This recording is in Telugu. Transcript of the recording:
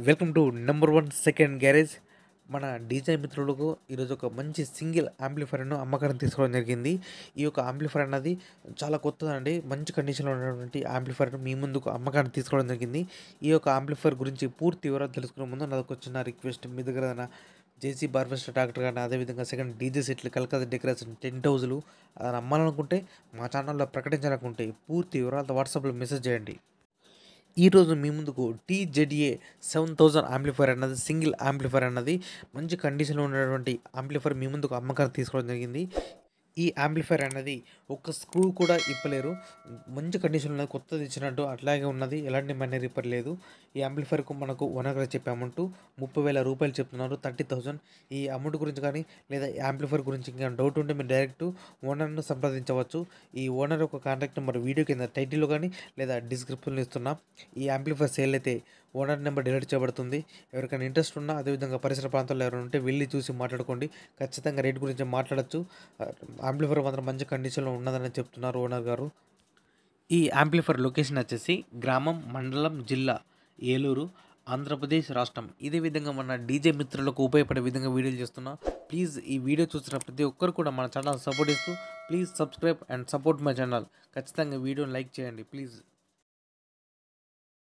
welcome to number one second garage మన డీజే మిత్రులకు ఈరోజు ఒక మంచి సింగిల్ యాంప్లిఫైర్ను అమ్మకాన్ని తీసుకోవడం జరిగింది ఈ యొక్క యాంప్లిఫైర్ అన్నది చాలా కొత్తదండి మంచి కండిషన్లో ఉన్నటువంటి యాంప్లిఫైర్ను మీ ముందుకు అమ్మకాన్ని తీసుకోవడం జరిగింది ఈ యొక్క యాంప్లిఫైర్ గురించి పూర్తి వివరాలు తెలుసుకునే ముందు నాకు వచ్చిన రిక్వెస్ట్ మీ దగ్గర ఏదైనా జేసీ బార్బెస్టర్ ట్రాక్టర్ కానీ అదేవిధంగా సెకండ్ డీజే సెట్లు కలకత్తా డెకరేషన్ టెంట్ హౌజులు అది అమ్మాలనుకుంటే మా ఛానల్లో ప్రకటించాలనుకుంటే పూర్తి వివరాలతో వాట్సాప్లో మెసేజ్ చేయండి ఈరోజు మీ ముందుకు టీజెడ్ఏ సెవెన్ థౌజండ్ ఆంప్లిఫైర్ అన్నది సింగిల్ ఆంప్లిఫైర్ అన్నది మంచి కండిషన్లో ఉన్నటువంటి ఆంప్లిఫైర్ మీ ముందుకు అమ్మకానికి తీసుకోవడం జరిగింది ఈ ఆంప్లిఫైర్ అన్నది ఒక్క స్క్రూ కూడా ఇప్పలేరు మంచి కండిషన్ ఉన్నది కొత్తది ఇచ్చినట్టు అట్లాగే ఉన్నది ఎలాంటి మనీ రిపేర్ లేదు ఈ ఆంప్లిఫైర్కు మనకు ఓనర్గా చెప్పే అమౌంట్ ముప్పై వేల రూపాయలు చెప్తున్నారు థర్టీ థౌజండ్ ఈ అమౌంట్ గురించి కానీ లేదా ఈ ఆంప్లిఫైర్ గురించి ఇంకా డౌట్ ఉంటే మీరు డైరెక్ట్ ఓనర్ను సంప్రదించవచ్చు ఈ ఓనర్ యొక్క కాంటాక్ట్ నెంబర్ వీడియో కింద టైటిల్లో కానీ లేదా డిస్క్రిప్షన్లో ఇస్తున్నా ఈ ఆంప్లిఫైర్ సేల్ అయితే ఓనర్ నెంబర్ డిలీట్ చేయబడుతుంది ఎవరికైనా ఇంట్రెస్ట్ ఉన్నా అదేవిధంగా పరిసర ప్రాంతాల్లో ఎవరైనా ఉంటే వెళ్ళి చూసి మాట్లాడుకోండి ఖచ్చితంగా రేట్ గురించి మాట్లాడచ్చు ఆంప్లిఫైర్ మాత్రం మంచి కండిషన్లో ఉన్నదని చెప్తున్నారు ఓనర్ గారు ఈ యాంప్లిఫైర్ లొకేషన్ వచ్చేసి గ్రామం మండలం జిల్లా ఏలూరు ఆంధ్రప్రదేశ్ రాష్ట్రం ఇదే విధంగా మన డీజే మిత్రులకు ఉపయోగపడే విధంగా వీడియోలు చేస్తున్నా ప్లీజ్ ఈ వీడియో చూస్తున్న ప్రతి ఒక్కరు కూడా మన ఛానల్ సపోర్ట్ ఇస్తూ please subscribe and support my channel ఖచ్చితంగా వీడియోని లైక్ చేయండి ప్లీజ్